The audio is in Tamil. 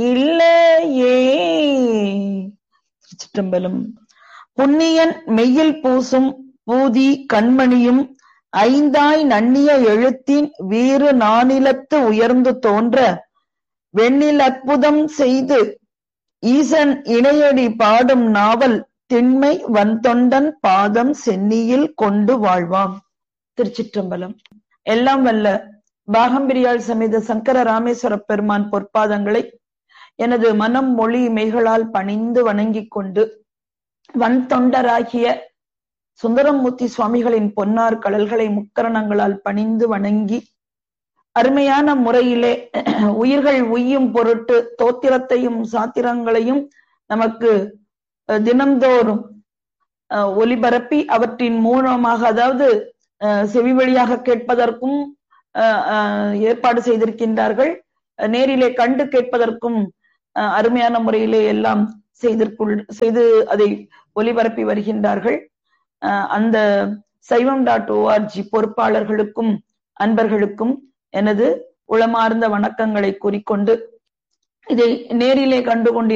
இல்லையே சிற்றம்பலம் புண்ணியன் மெய்யில் பூசும் பூதி கண்மணியும் ஐந்தாய் நன்னிய எழுத்தின் வீறு நானிலத்து உயர்ந்து தோன்ற வெண்ணில் அற்புதம் செய்து ஈசன் இணையடி பாடும் நாவல் திண்மை வந்தொண்டன் பாதம் சென்னியில் கொண்டு வாழ்வாம் திருச்சிற்றம்பலம் எல்லாம் வல்ல பாகம்பிரியாள் சமேத சங்கர ராமேஸ்வர பெருமான் பொற்பாதங்களை எனது மனம் மொழி மெய்களால் பணிந்து வணங்கிக் கொண்டு வன் தொண்டராகிய சுந்தரமூர்த்தி சுவாமிகளின் பொன்னார் கடல்களை முக்கரணங்களால் பணிந்து வணங்கி அருமையான முறையிலே உயிர்கள் உய்யும் பொருட்டு தோத்திரத்தையும் சாத்திரங்களையும் நமக்கு தினந்தோறும் ஒலிபரப்பி அவற்றின் மூலமாக அதாவது செவி வழியாக கேட்பதற்கும் ஏற்பாடு செய்திருக்கின்றார்கள் நேரிலே கண்டு கேட்பதற்கும் அருமையான முறையிலே எல்லாம் செய்திற்குள் செய்து அதை ஒலிபரப்பி வருகின்றார்கள் அந்த சைவம் டாட் ஓஆர்ஜி பொறுப்பாளர்களுக்கும் அன்பர்களுக்கும் எனது உளமார்ந்த வணக்கங்களை கூறிக்கொண்டு இதை நேரிலே கண்டு